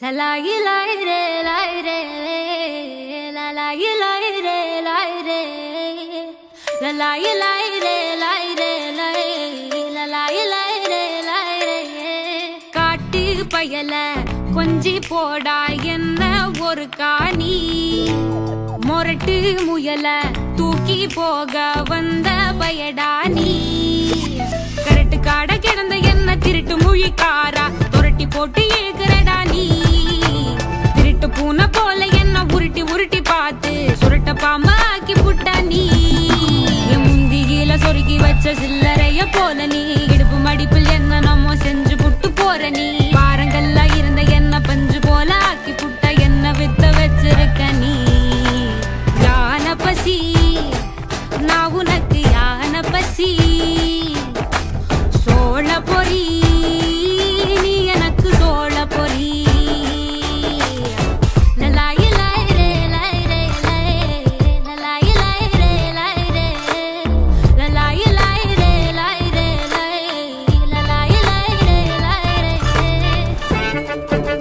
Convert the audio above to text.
La la yi la yi re la yi re la la yi la yi re la yi re la la yi la yi re la yi re la yi la la yi la yi re la yi re காட்டு பயல கொஞ்சி போடா என்ன ஒரு காணி மொரட்டு முயல தூக்கி போக வந்த பயடா நீ கரட்டு காட கிடந்த என்ன திருட்டு முழிக்காரா துரட்டி போட்டு இழுக்கிறடா நீ திருட்டு பூனை போல என்ன உருட்டி உருட்டி பார்த்து சுருட்ட பாம்பா ஆக்கி புட்டா நீ என் முந்தியில சொருகி வச்ச சில்லறைய போல நீ இடுப்பு மடிப்பில் என்ன நம்ம செஞ்சு புட்டு போற நீ பாரங்கள்ல இருந்த என்ன பஞ்சு போல ஆக்கி புட்ட என்ன வித்த வச்சிருக்க நீ யான பசி நான் உனக்கு யான பசி சோழ பொறி நீ எனக்கு சோழ பொறி லலாயி லாய் ரே லாய் ரே லாய் லலாயி லாய் ரே லாய் ரே லலாயி லாய் ரே லாய் ரே லாய் லலாயி லாய் ரே லாய் ரே